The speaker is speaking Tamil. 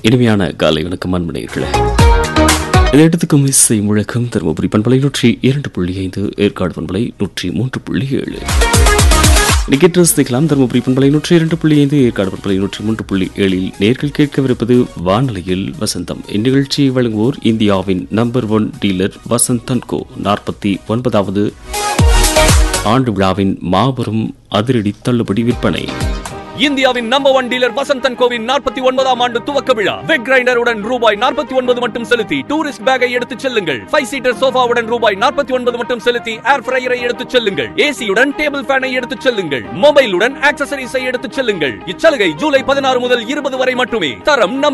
இனிமையான காலை வணக்கம் அன்பனையர்களே இதை எடுத்துக்கும் இசை முழக்கம் தருமபுரி பண்பலை நூற்றி இரண்டு புள்ளி ஐந்து ஏற்காடு பண்பலை நூற்றி மூன்று புள்ளி ஏழு டிக்கெட் ரசிக்கலாம் தருமபுரி பண்பலை நூற்றி இரண்டு புள்ளி ஐந்து ஏற்காடு பண்பலை நூற்றி மூன்று புள்ளி ஏழில் நேர்கள் கேட்கவிருப்பது வானொலியில் வசந்தம் இந்நிகழ்ச்சியை வழங்குவோர் இந்தியாவின் number one dealer Vasanthan co நாற்பத்தி ஒன்பதாவது ஆண்டு விழாவின் மாபெரும் அதிரடி தள்ளுபடி விற்பனை இந்தியாவின் நம்பர் ஒன் டீலர் வசந்தன் கோவின் நாற்பத்தி ஒன்பதாம் ஆண்டு துவக்க விழா வெக் கிரைண்டருடன் ரூபாய் நாற்பத்தி ஒன்பது மட்டும் செலுத்தி டூரிஸ்ட் பேக்கை எடுத்துச் செல்லுங்கள் ஃபைவ் சீட்டர் சோஃபாவுடன் ரூபாய் நாற்பத்தி ஒன்பது மட்டும் செலுத்தி ஏர் ஃப்ரையரை எடுத்துச் செல்லுங்கள் ஏசியுடன் டேபிள் ஃபேனை எடுத்துச் செல்லுங்கள் மொபைலுடன் ஆக்சசரிஸை எடுத்துச் செல்லுங்கள் இச்சலுகை ஜூலை பதினாறு முதல் இருபது வரை மட்டுமே தரம் நம்